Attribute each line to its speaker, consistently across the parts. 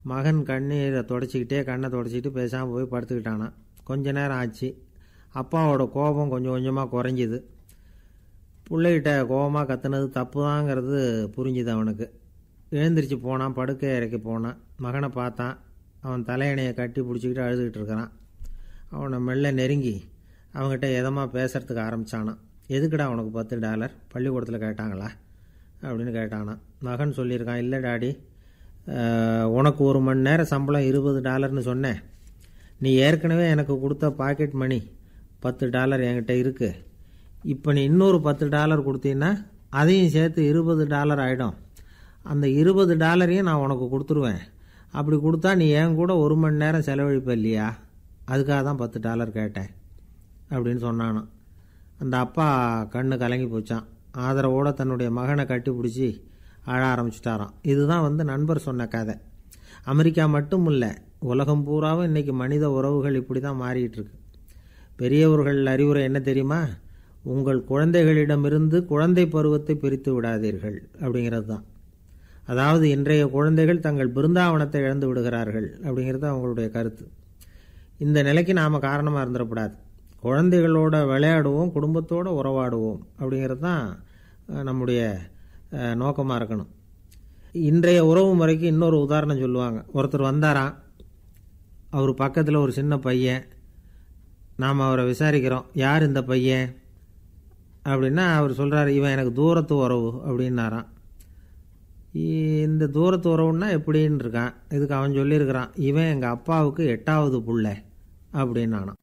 Speaker 1: மகன் கண்ணீரை தொடச்சிக்கிட்டே கண்ணை தொடச்சிக்கிட்டு பேசாமல் போய் படுத்துக்கிட்டானான் கொஞ்ச நேரம் ஆச்சு அப்பாவோட கோபம் கொஞ்சம் கொஞ்சமாக குறைஞ்சிது பிள்ளைகிட்ட கோபமாக கத்துனது தப்பு தாங்கிறது புரிஞ்சுது அவனுக்கு எழுந்திரிச்சு போனான் படுக்கை இறக்கி போனான் மகனை பார்த்தான் அவன் தலையணையை கட்டி பிடிச்சிக்கிட்டு அழுதுகிட்டு இருக்கிறான் அவனை மெல்ல நெருங்கி அவங்ககிட்ட எதமாக பேசுறதுக்கு ஆரம்பித்தானான் எதுக்குடா உனக்கு பத்து டாலர் பள்ளிக்கூடத்தில் கேட்டாங்களா அப்படின்னு கேட்டானான் மகன் சொல்லியிருக்கான் இல்லை டாடி அஹ், உனக்கு ஒரு மணி நேரம் சம்பளம் இருபது டாலர்னு சொன்னேன் நீ ஏற்கனவே எனக்கு கொடுத்த பாக்கெட் மணி பத்து டாலர் என்கிட்ட இருக்குது இப்போ நீ இன்னொரு பத்து டாலர் கொடுத்தீங்கன்னா அதையும் சேர்த்து இருபது டாலர் ஆகிடும் அந்த இருபது டாலரையும் நான் உனக்கு கொடுத்துருவேன் அப்படி கொடுத்தா நீ என் கூட ஒரு மணி நேரம் செலவழிப்ப இல்லையா அதுக்காக தான் பத்து டாலர் கேட்டேன் அப்படின்னு சொன்னானான் அந்த அப்பா கண்ணு கலங்கி போச்சான் ஆதரவோட தன்னுடைய மகனை கட்டி பிடிச்சி அழ ஆரம்பிச்சிட்டாராம் இதுதான் வந்து நண்பர் சொன்ன கதை அமெரிக்கா மட்டும் இல்லை உலகம் பூராவும் இன்னைக்கு மனித உறவுகள் இப்படி தான் மாறிட்டு இருக்கு பெரியவர்கள் அறிவுரை என்ன தெரியுமா உங்கள் குழந்தைகளிடமிருந்து குழந்தை பருவத்தை பிரித்து விடாதீர்கள் அப்படிங்கிறது தான் அதாவது இன்றைய குழந்தைகள் தங்கள் பிருந்தாவனத்தை இழந்து விடுகிறார்கள் அப்படிங்கிறது அவங்களுடைய கருத்து இந்த நிலைக்கு நாம் காரணமாக இருந்துடக்கூடாது குழந்தைகளோட விளையாடுவோம் குடும்பத்தோடு உறவாடுவோம் அப்படிங்கிறது தான் அஹ், நம்முடைய நோக்கமாக இருக்கணும் இன்றைய உறவு முறைக்கு இன்னொரு உதாரணம் சொல்லுவாங்க ஒருத்தர் வந்தாராம் அவர் பக்கத்தில் ஒரு சின்ன பையன் நாம் அவரை விசாரிக்கிறோம் யார் இந்த பையன் அப்படின்னா அவர் சொல்கிறாரு இவன் எனக்கு தூரத்து உறவு அப்படின்னாராம் இ- இந்த தூரத்து உறவுன்னா எப்படின்னு இருக்கான் இதுக்கு அவன் சொல்லியிருக்கிறான் இவன் எங்கள் அப்பாவுக்கு எட்டாவது புள்ள அப்படின்னானாம்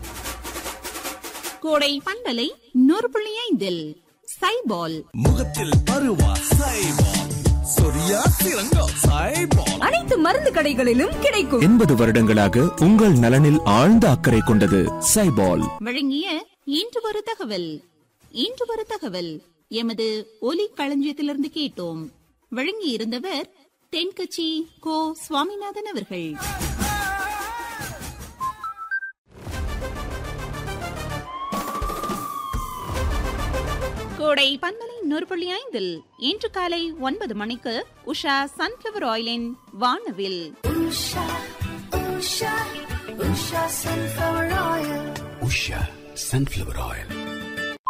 Speaker 2: கோடை பண்பலை நூறு புள்ளி ஐந்தில் சைபால்
Speaker 3: முகத்தில் பருவா சைபால் சொரியா சிறங்கா சைபால்
Speaker 4: அனைத்து மருந்து கடைகளிலும் கிடைக்கும்
Speaker 5: எண்பது வருடங்களாக உங்கள் நலனில் ஆழ்ந்த அக்கறை கொண்டது சைபால்
Speaker 2: வழங்கிய இன்று ஒரு தகவல் இன்று ஒரு தகவல் எமது ஒலி களஞ்சியத்திலிருந்து கேட்டோம் வழங்கி இருந்தவர் தென்கட்சி கோ சுவாமிநாதன் அவர்கள் கோடை பண்பலை நூறு புள்ளி ஐந்தில் இன்று காலை ஒன்பது மணிக்கு உஷா சன்ஃபிளவர் ஆயிலின் வானவில்
Speaker 3: உஷா சன்ஃபிளவர் ஆயில்